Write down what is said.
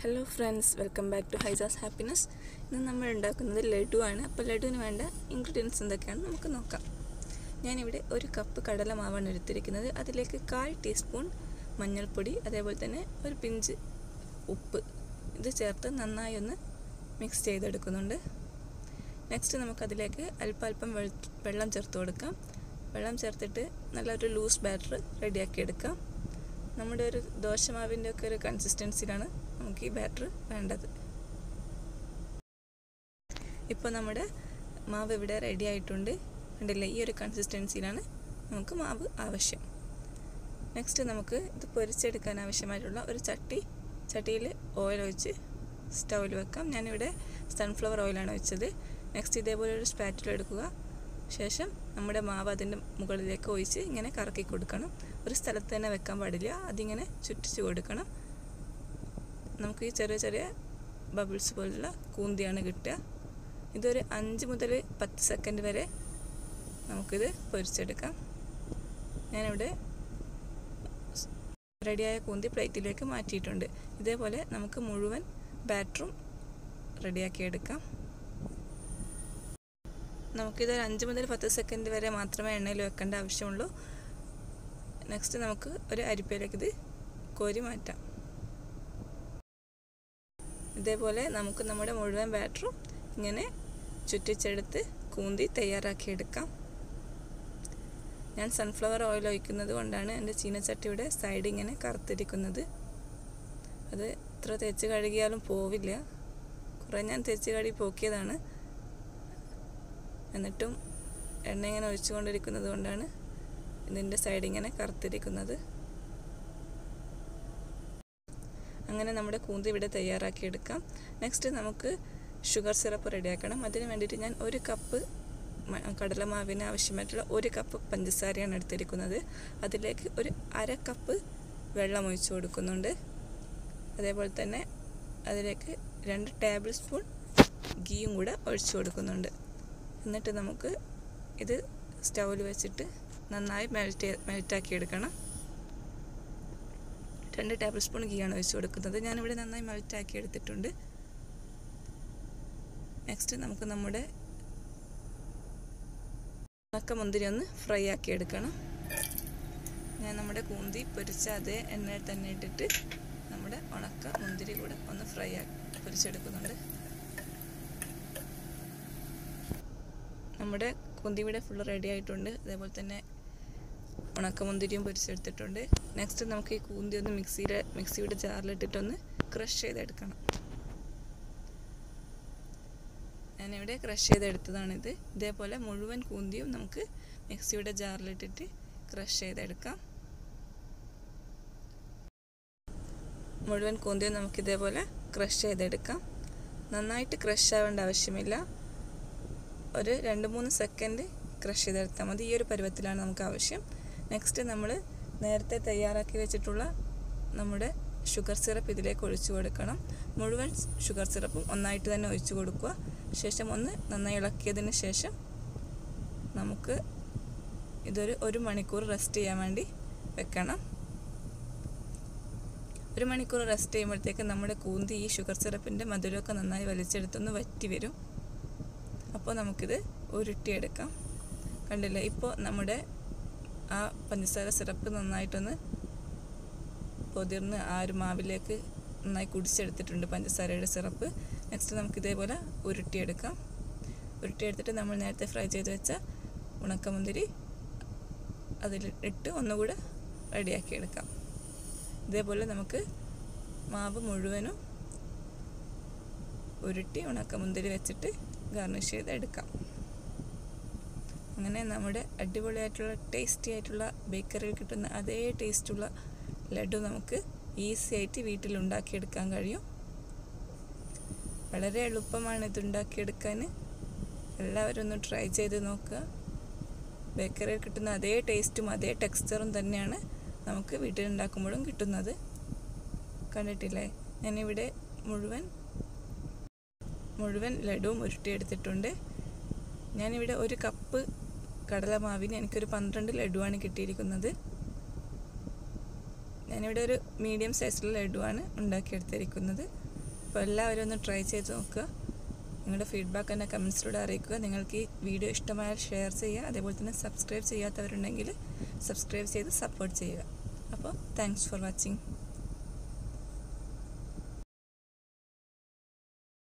hello friends welcome back to ഹൈസാസ് happiness ഇന്ന് നമ്മൾ ഉണ്ടാക്കുന്നത് ലഡു ആണ് അപ്പോൾ ലഡുവിന് വേണ്ട ഇൻഗ്രീഡിയൻസ് എന്തൊക്കെയാണെന്ന് നമുക്ക് നോക്കാം ഞാനിവിടെ ഒരു കപ്പ് കടല മാവാണ് എടുത്തിരിക്കുന്നത് അതിലേക്ക് കാൽ ടീസ്പൂൺ മഞ്ഞൾപ്പൊടി അതേപോലെ തന്നെ ഒരു പിഞ്ച് ഉപ്പ് ഇത് ചേർത്ത് നന്നായി ഒന്ന് മിക്സ് ചെയ്തെടുക്കുന്നുണ്ട് നെക്സ്റ്റ് നമുക്കതിലേക്ക് അല്പാൽപ്പം വെള്ളം ചേർത്ത് കൊടുക്കാം വെള്ളം ചേർത്തിട്ട് നല്ലൊരു ലൂസ് ബാറ്റർ റെഡിയാക്കി എടുക്കാം നമ്മുടെ ഒരു ദോശമാവിൻ്റെ ഒക്കെ ഒരു കൺസിസ്റ്റൻസിയിലാണ് നമുക്ക് ഈ ബാറ്റർ വേണ്ടത് ഇപ്പോൾ നമ്മുടെ മാവ് ഇവിടെ റെഡി ആയിട്ടുണ്ട് കണ്ടില്ലേ ഈ ഒരു കൺസിസ്റ്റൻസിയിലാണ് നമുക്ക് മാവ് ആവശ്യം നെക്സ്റ്റ് നമുക്ക് ഇത് പൊരിച്ചെടുക്കാൻ ആവശ്യമായിട്ടുള്ള ഒരു ചട്ടി ചട്ടിയിൽ ഓയിൽ ഒഴിച്ച് സ്റ്റൗവിൽ വെക്കാം ഞാനിവിടെ സൺഫ്ലവർ ഓയിലാണ് വെച്ചത് നെക്സ്റ്റ് ഇതേപോലെ ഒരു സ്പാറ്റിൽ എടുക്കുക ശേഷം നമ്മുടെ മാവ് അതിൻ്റെ മുകളിലേക്ക് ഒഴിച്ച് ഇങ്ങനെ കറക്കി കൊടുക്കണം ഒരു സ്ഥലത്ത് തന്നെ വെക്കാൻ പാടില്ല അതിങ്ങനെ ചുറ്റിച്ച് കൊടുക്കണം നമുക്ക് ഈ ചെറിയ ചെറിയ ബബിൾസ് പോലുള്ള കൂന്തിയാണ് കിട്ടുക ഇതൊരു അഞ്ച് മുതൽ പത്ത് സെക്കൻഡ് വരെ നമുക്കിത് പൊരിച്ചെടുക്കാം ഞാനിവിടെ റെഡിയായ കൂന്തി പ്ലേറ്റിലേക്ക് മാറ്റിയിട്ടുണ്ട് ഇതേപോലെ നമുക്ക് മുഴുവൻ ബാറ്ററും റെഡിയാക്കി എടുക്കാം നമുക്കിത് അഞ്ച് മുതൽ പത്ത് സെക്കൻഡ് വരെ മാത്രമേ എണ്ണയിൽ വെക്കേണ്ട ആവശ്യമുള്ളൂ നെക്സ്റ്റ് നമുക്ക് ഒരു അരിപ്പയിലേക്ക് ഇത് കോരി മാറ്റാം ഇതേപോലെ നമുക്ക് നമ്മുടെ മുഴുവൻ ബാറ്ററും ഇങ്ങനെ ചുറ്റിച്ചെടുത്ത് കൂന്തി തയ്യാറാക്കിയെടുക്കാം ഞാൻ സൺഫ്ലവർ ഓയിൽ ഒഴിക്കുന്നത് കൊണ്ടാണ് എൻ്റെ ചീനച്ചട്ടിയുടെ സൈഡ് ഇങ്ങനെ കറുത്തിരിക്കുന്നത് അത് എത്ര തേച്ച് കഴുകിയാലും പോവില്ല കുറേ ഞാൻ തേച്ച് കഴുകി പോക്കിയതാണ് എന്നിട്ടും എണ്ണ ഇങ്ങനെ ഒഴിച്ചുകൊണ്ടിരിക്കുന്നത് കൊണ്ടാണ് ഇതിൻ്റെ സൈഡ് ഇങ്ങനെ കറുത്തിരിക്കുന്നത് അങ്ങനെ നമ്മുടെ കൂന്തി ഇവിടെ തയ്യാറാക്കിയെടുക്കാം നെക്സ്റ്റ് നമുക്ക് ഷുഗർ സിറപ്പ് റെഡിയാക്കണം അതിന് വേണ്ടിയിട്ട് ഞാൻ ഒരു കപ്പ് കടലമാവിന് ആവശ്യമായിട്ടുള്ള ഒരു കപ്പ് പഞ്ചസാരയാണ് എടുത്തിരിക്കുന്നത് അതിലേക്ക് ഒരു അര കപ്പ് വെള്ളം ഒഴിച്ചു കൊടുക്കുന്നുണ്ട് അതേപോലെ തന്നെ അതിലേക്ക് രണ്ട് ടേബിൾ സ്പൂൺ ഗീയും കൂടെ ഒഴിച്ചു കൊടുക്കുന്നുണ്ട് എന്നിട്ട് നമുക്ക് ഇത് സ്റ്റൗവിൽ വെച്ചിട്ട് നന്നായി മെൽറ്റ് മെൽറ്റാക്കി എടുക്കണം രണ്ട് ടേബിൾ സ്പൂൺ ഗീയാണ് ഒഴിച്ച് കൊടുക്കുന്നത് ഞാനിവിടെ നന്നായി മെൽറ്റാക്കി എടുത്തിട്ടുണ്ട് നെക്സ്റ്റ് നമുക്ക് നമ്മുടെ ഉണക്ക മുന്തിരി ഒന്ന് ഫ്രൈ ആക്കി എടുക്കണം ഞാൻ നമ്മുടെ കൂന്തി പൊരിച്ച അതേ എണ്ണയിൽ തന്നെ ഇട്ടിട്ട് നമ്മുടെ ഉണക്ക മുന്തിരി കൂടെ ഒന്ന് ഫ്രൈ ആക്കി പൊരിച്ചെടുക്കുന്നുണ്ട് നമ്മുടെ കുന്തി ഇവിടെ ഫുള്ള് റെഡി ആയിട്ടുണ്ട് അതേപോലെ തന്നെ ഉണക്കമുന്തിരിയും പൊരിച്ചെടുത്തിട്ടുണ്ട് നെക്സ്റ്റ് നമുക്ക് ഈ കൂന്തി ഒന്ന് മിക്സിയുടെ മിക്സിയുടെ ജാറിലിട്ടിട്ടൊന്ന് ക്രഷ് ചെയ്തെടുക്കണം ഞാനിവിടെ ക്രഷ് ചെയ്തെടുത്തതാണിത് ഇതേപോലെ മുഴുവൻ കൂന്തിയും നമുക്ക് മിക്സിയുടെ ജാറിലിട്ടിട്ട് ക്രഷ് ചെയ്തെടുക്കാം മുഴുവൻ കൂന്തിയും നമുക്ക് ഇതേപോലെ ക്രഷ് ചെയ്തെടുക്കാം നന്നായിട്ട് ക്രഷ് ആവേണ്ട ആവശ്യമില്ല ഒരു രണ്ട് മൂന്ന് സെക്കൻഡ് ക്രഷ് ചെയ്തെടുത്താൽ മതി ഈ ഒരു പരുവത്തിലാണ് നമുക്ക് ആവശ്യം നെക്സ്റ്റ് നമ്മൾ നേരത്തെ തയ്യാറാക്കി വെച്ചിട്ടുള്ള നമ്മുടെ ഷുഗർ സിറപ്പ് ഇതിലേക്ക് ഒഴിച്ചു കൊടുക്കണം മുഴുവൻ ഷുഗർ സിറപ്പും ഒന്നായിട്ട് തന്നെ ഒഴിച്ചു കൊടുക്കുക ശേഷം ഒന്ന് നന്നായി ഇളക്കിയതിന് ശേഷം നമുക്ക് ഇതൊരു ഒരു മണിക്കൂർ റെസ്റ്റ് ചെയ്യാൻ വേണ്ടി വെക്കണം ഒരു മണിക്കൂർ റെസ്റ്റ് ചെയ്യുമ്പോഴത്തേക്ക് നമ്മുടെ കൂന്തി ഈ ഷുഗർ സിറപ്പിൻ്റെ മധുരമൊക്കെ നന്നായി വലിച്ചെടുത്തൊന്ന് വറ്റി വരും അപ്പോൾ നമുക്കിത് ഉരുട്ടിയെടുക്കാം കണ്ടില്ലേ ഇപ്പോൾ നമ്മുടെ ആ പഞ്ചസാര സിറപ്പ് നന്നായിട്ടൊന്ന് പൊതിർന്ന് ആ ഒരു മാവിലേക്ക് നന്നായി കുടിച്ചെടുത്തിട്ടുണ്ട് പഞ്ചസാരയുടെ സിറപ്പ് നെക്സ്റ്റ് നമുക്ക് ഇതേപോലെ ഉരുട്ടിയെടുക്കാം ഉരുട്ടിയെടുത്തിട്ട് നമ്മൾ നേരത്തെ ഫ്രൈ ചെയ്ത് വെച്ച ഉണക്കമുന്തിരി അതിൽ ഇട്ട് ഒന്നുകൂടെ റെഡിയാക്കി എടുക്കാം ഇതേപോലെ നമുക്ക് മാവ് മുഴുവനും ഉരുട്ടി ഉണക്കമുന്തിരി വെച്ചിട്ട് ഗാർണിഷ് ചെയ്ത് എടുക്കാം അങ്ങനെ നമ്മുടെ അടിപൊളിയായിട്ടുള്ള ടേസ്റ്റി ആയിട്ടുള്ള ബേക്കറിയിൽ കിട്ടുന്ന അതേ ടേസ്റ്റുള്ള ലഡു നമുക്ക് ഈസി ആയിട്ട് വീട്ടിൽ ഉണ്ടാക്കിയെടുക്കാൻ കഴിയും വളരെ എളുപ്പമാണ് ഇത് ഉണ്ടാക്കിയെടുക്കാൻ എല്ലാവരും ഒന്ന് ട്രൈ ചെയ്ത് നോക്കുക ബേക്കറിയിൽ കിട്ടുന്ന അതേ ടേസ്റ്റും അതേ ടെക്സ്ചറും തന്നെയാണ് നമുക്ക് വീട്ടിലുണ്ടാക്കുമ്പോഴും കിട്ടുന്നത് കണ്ടിട്ടില്ലേ ഞാനിവിടെ മുഴുവൻ മുഴുവൻ ലഡുവും ഉരുട്ടിയെടുത്തിട്ടുണ്ട് ഞാനിവിടെ ഒരു കപ്പ് കടലമാവിന് എനിക്കൊരു പന്ത്രണ്ട് ലഡുവാണ് കിട്ടിയിരിക്കുന്നത് ഞാനിവിടെ ഒരു മീഡിയം സൈസിലുള്ള ലഡുവാണ് ഉണ്ടാക്കിയെടുത്തിരിക്കുന്നത് അപ്പോൾ എല്ലാവരും ഒന്ന് ട്രൈ ചെയ്ത് നോക്കുക നിങ്ങളുടെ ഫീഡ്ബാക്ക് എന്നെ കമൻസിലൂടെ അറിയിക്കുക നിങ്ങൾക്ക് ഈ വീഡിയോ ഇഷ്ടമായാൽ ഷെയർ ചെയ്യുക അതേപോലെ തന്നെ സബ്സ്ക്രൈബ് ചെയ്യാത്തവരുണ്ടെങ്കിൽ സബ്സ്ക്രൈബ് ചെയ്ത് സപ്പോർട്ട് ചെയ്യുക അപ്പോൾ താങ്ക്സ് ഫോർ വാച്ചിങ്